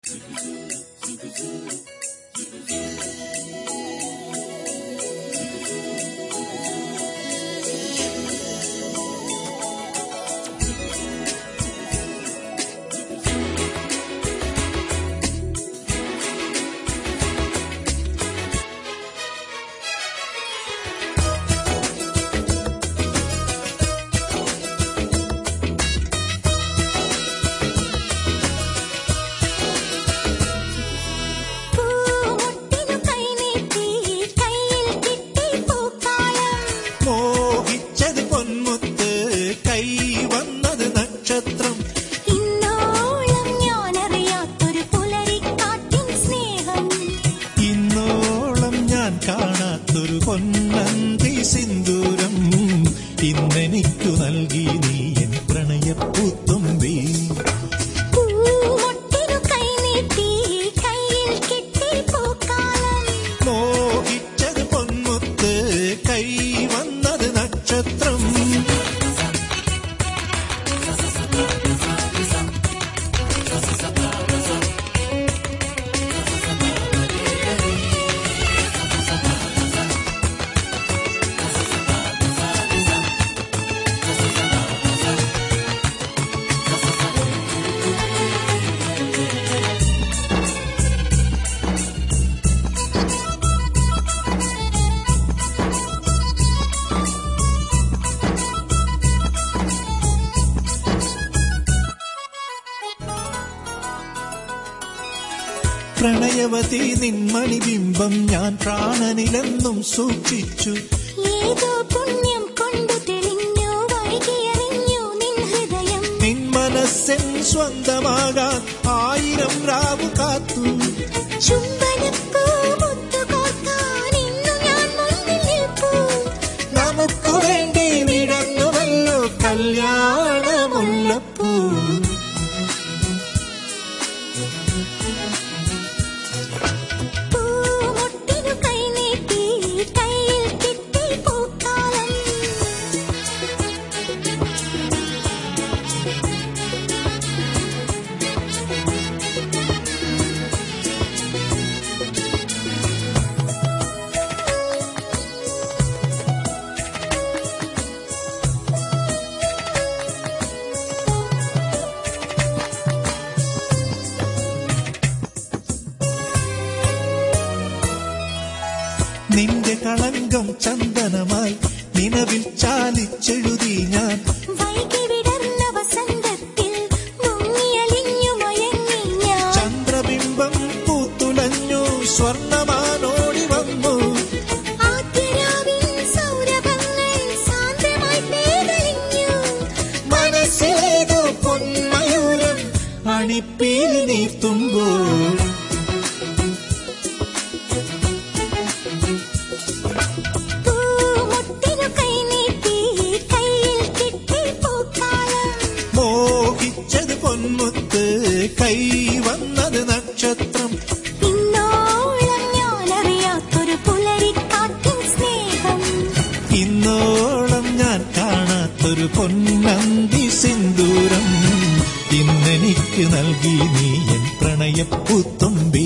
പൂമുട്ടിനു കൈനീട്ടി കയ്യിൽ കിട്ടി പൂക്കാലം മോഹിച്ചത് പൊന്മുത്ത് കൈ വന്നത് നക്ഷത്രം ഇന്നോളം ഞാനറിയാത്തൊരു പുലരിക്കാറ്റിൻ സ്നേഹം ഇന്നോളം ഞാൻ കാണാത്തൊരു പൊന്നന്തി സിന്ദൂരം ഇന്നെനിക്കു നൽകി നീ എൻ പ്രണയപ്പൂത്തുമ്പി പൂമുട്ടിനു കൈനീട്ടി കയ്യിൽ കിട്ടി പൂക്കാലം മോഹിച്ചത് പൊന്മുത്ത് കൈ വന്നത് നക്ഷത്രം പ്രണയവതി നിന്മണിബിംബം ഞാൻ പ്രാണനിലെന്നും സൂക്ഷിച്ചു ഏതോ പുണ്യം കൊണ്ടു തെളിഞ്ഞു വൈകിയറിഞ്ഞു നിൻ ഹൃദയം നിൻ മനസ്സെൻ സ്വന്തമാകാൻ ആയിരം രാവു കാത്തു ചുംബനപ്പൂ മുത്തുകോർക്കാൻ ഇന്നു ഞാൻ മുന്നിൽ നിൽപ്പൂ നമുക്ക് വേണ്ടി വിടങ്ങുമല്ലോ കല്യാണ മുല്ലപ്പൂ പൂമുട്ടിനു കൈനീട്ടി കയ്യിൽ കിട്ടി പൂക്കാലം നിന്റെ കളങ്കം ചന്ദനമായി നിലവിൽ ചാലിച്ചെഴുതി ഞാൻ വൈകി വിടർന്ന വസന്തത്തിൽ മുങ്ങിയലിഞ്ഞു മയങ്ങി ഞാൻ ചന്ദ്രബിംബം പൂത്തുലഞ്ഞു സ്വർണമാനോടി വന്നു ആദ്യരാവിൻ സൗരഭങ്ങൾ സാന്ദ്രമായി പേരലിഞ്ഞു മനസ്സിലേതോ പൊന്മയൂരം അണിപ്പീലി നീർത്തുമ്പോൾ പൂമുട്ടിനു കൈനീട്ടി കയ്യിൽ കിട്ടി പൂക്കാലം മോഹിച്ചത് പൊന്മുത്ത് കൈ വന്നത് നക്ഷത്രം ഇന്നോളം ഞാനറിയാത്തൊരു പുലരിക്കാറ്റിൻ സ്നേഹം ഇന്നോളം ഞാൻ കാണാത്തൊരു പൊന്നന്തി സിന്ദൂരം ഇന്നെനിക്ക് നൽകി നീ എൻ പ്രണയപ്പൂത്തുമ്പി